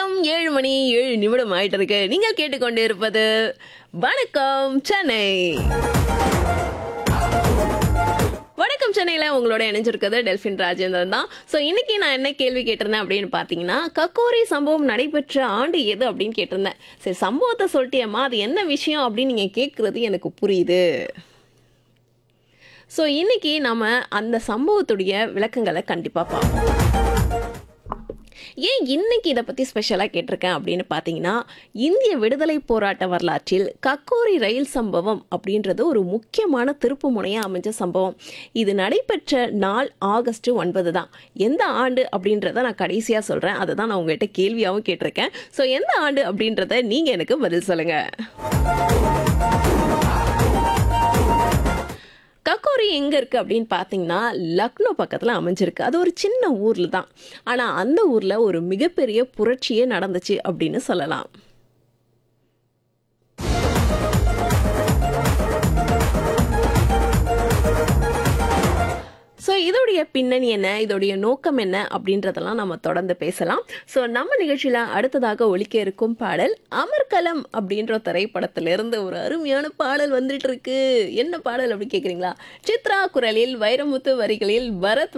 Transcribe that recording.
நேரம் ஏழு மணி ஏழு நிமிடம் ஆயிட்டு இருக்கு நீங்கள் கேட்டுக்கொண்டு இருப்பது வணக்கம் சென்னை வணக்கம் சென்னையில் உங்களோட இணைஞ்சிருக்கிறது டெல்ஃபின் ராஜேந்திரன் தான் ஸோ இன்னைக்கு நான் என்ன கேள்வி கேட்டிருந்தேன் அப்படின்னு பார்த்தீங்கன்னா கக்கோரி சம்பவம் நடைபெற்ற ஆண்டு எது அப்படின்னு கேட்டிருந்தேன் சரி சம்பவத்தை சொல்லிட்டியம்மா அது என்ன விஷயம் அப்படின்னு நீங்கள் கேட்குறது எனக்கு புரியுது ஸோ இன்னைக்கு நம்ம அந்த சம்பவத்துடைய விளக்கங்களை கண்டிப்பாக பார்ப்போம் ஏன் இன்னைக்கு இதை பற்றி ஸ்பெஷலாக கேட்டிருக்கேன் அப்படின்னு பார்த்தீங்கன்னா இந்திய விடுதலை போராட்ட வரலாற்றில் கக்கோரி ரயில் சம்பவம் அப்படின்றது ஒரு முக்கியமான திருப்பு முனையாக அமைஞ்ச சம்பவம் இது நடைபெற்ற நாள் ஆகஸ்ட் ஒன்பது தான் எந்த ஆண்டு அப்படின்றத நான் கடைசியாக சொல்கிறேன் அதை தான் நான் உங்கள்கிட்ட கேள்வியாகவும் கேட்டிருக்கேன் ஸோ எந்த ஆண்டு அப்படின்றத நீங்கள் எனக்கு பதில் சொல்லுங்கள் கக்கோரி எங்கே இருக்குது அப்படின்னு பார்த்தீங்கன்னா லக்னோ பக்கத்தில் அமைஞ்சிருக்கு அது ஒரு சின்ன ஊரில் தான் ஆனால் அந்த ஊரில் ஒரு மிகப்பெரிய புரட்சியே நடந்துச்சு அப்படின்னு சொல்லலாம் ஸோ இதோடைய பின்னணி என்ன இதோடைய நோக்கம் என்ன அப்படின்றதெல்லாம் நம்ம தொடர்ந்து பேசலாம் ஸோ நம்ம நிகழ்ச்சியில் அடுத்ததாக ஒலிக்க இருக்கும் பாடல் அமர்கலம் அப்படின்ற திரைப்படத்திலிருந்து ஒரு அருமையான பாடல் வந்துட்டு இருக்கு என்ன பாடல் அப்படி கேட்குறீங்களா சித்ரா குரலில் வைரமுத்து வரிகளில் பரத்